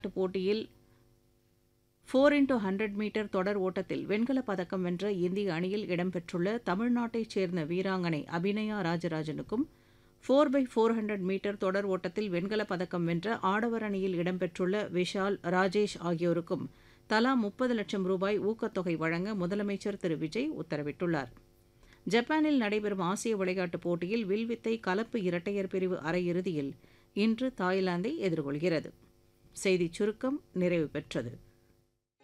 போட்டியில் four into hundred metre தொடர் ஓட்டத்தில் வெண்கலப் பதக்கம் வென்ற இந்திய அணியில் இடம்பெற்றுள்ள தமிழ்நாட்டைச் சேர்ந்த வீராங்கனை அபிநயா ராஜராஜனுக்கும் four by four hundred metre தொடர் ஓட்டத்தில் வெண்கலப் பதக்கம் வென்ற ஆடவர் அணியில் இடம்பெற்றுள்ள விஷால் ராஜேஷ் ஆகியோருக்கும் தலா முப்பது லட்சம் ரூபாய் ஊக்கத்தொகை வழங்க முதலமைச்சர் திரு விஜய் உத்தரவிட்டுள்ளார் ஜப்பானில் நடைபெறும் ஆசிய விளையாட்டுப் போட்டியில் வில்வித்தை கலப்பு இரட்டையர் பிரிவு அரையிறுதியில் இன்று தாய்லாந்தை எதிர்கொள்கிறது செய்திச் சுருக்கம் நிறைவு பெற்றது